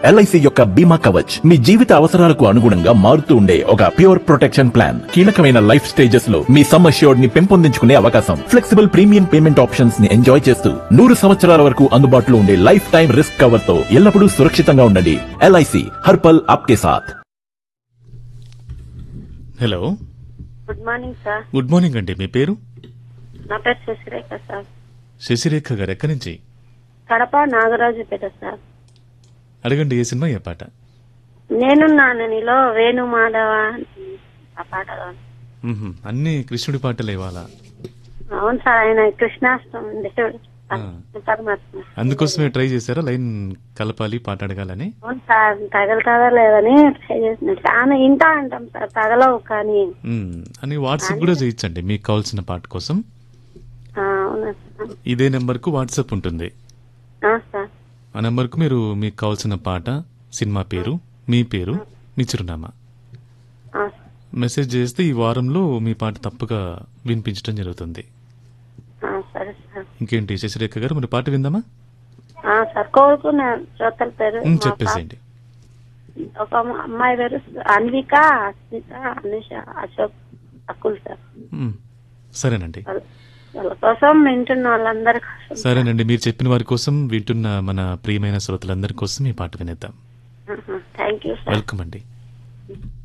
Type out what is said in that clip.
LIC యొక్క బీమా కవచ్ మీ జీవిత అవసరాలకు అనుగుణంగా మారుతూ ఉండే ఒక ప్యూర్ ప్రొటెక్షన్ ప్లాన్ కీలకమైన లైఫ్ స్టేజెస్ లో మీ సమ్ అష్యూర్డ్ ని పెంపొందించుకునే అవకాశం ఫ్లెక్సిబుల్ ప్రీమియం పేమెంట్ ఆప్షన్స్ ని ఎంజాయ్ చేస్తూ నూరు సంవత్సరాల వరకు అందుబాటులో ఉండే లైఫ్ టైం రిస్క్ కవర్ తో ఎల్లప్పుడూ సురక్షితంగా ఉండండి ఎల్ఐసి హర్పల్ ఆప్కే సాథ్ hello good morning sir good morning అండి మీ పేరు నా పేరు శశిరేఖ సార్ శశిరేఖ గారు ఎక్కడి నుంచి కడప నాగరాజుపేట సార్ అడగండి ఏ సినిమా ఏ పాట నేనున్నాను నీలో వేణు మాధవ ఆ పాట మ్మ్హ. అన్ని కృష్ణుడి పాటలు ఇవాళ అవును సార్ ఆయన కృష్ణాష్టం దేవుడు ఆ. పరమాత్మ అందుకోసమే ట్రై చేశారా లైన్ కలపాలి పాట అడగాలని అవును సార్ తగలుతుందా లేదని ట్రై చేస్తున్నాడు చాలా ఇంటా అంటాం సార్ తగలవు కానీ మ్మ్. అని వాట్సాప్ కూడా చేయించండి మీకు కావాల్సిన పాట కోసం ఆ, అవునా సార్ ఇదే నెంబర్కు వాట్సాప్ ఉంటుంది ఆ, సార్ ఆ నెంబర్కు మీరు మీకు కావాల్సిన పాట సినిమా పేరు మీ పేరు మీ చిరునామా ఆ, మెసేజ్ చేస్తే ఈ వారంలో మీ పాట తప్పగా వినిపించడం జరుగుతుంది ఆ, సరే సార్ ఇంకేంటి శశిరేఖ గారు మరి పాట విందామా ఆ, సార్ కోరుకున్న శ్రోతల పేరు మ్మ్, మా చెప్పేసేయండి పాప- ఒక అమ్మాయి పేరు అన్విక అస్మిత అనుష అశోక్ అకుల్ సార్ మ్మ్. సరేనండి వాళ్ళ వాళ్ళ కోసం వింటున్న వాళ్ళందరి కోసం సరేనండి మీరు చెప్పిన వారి కోసం వింటున్న మన ప్రియమైన శ్రోతలందరి కోసం ఈ పాట వినేద్దాం థ్యాంక్ యూ సార్ వెల్కమ్ అండి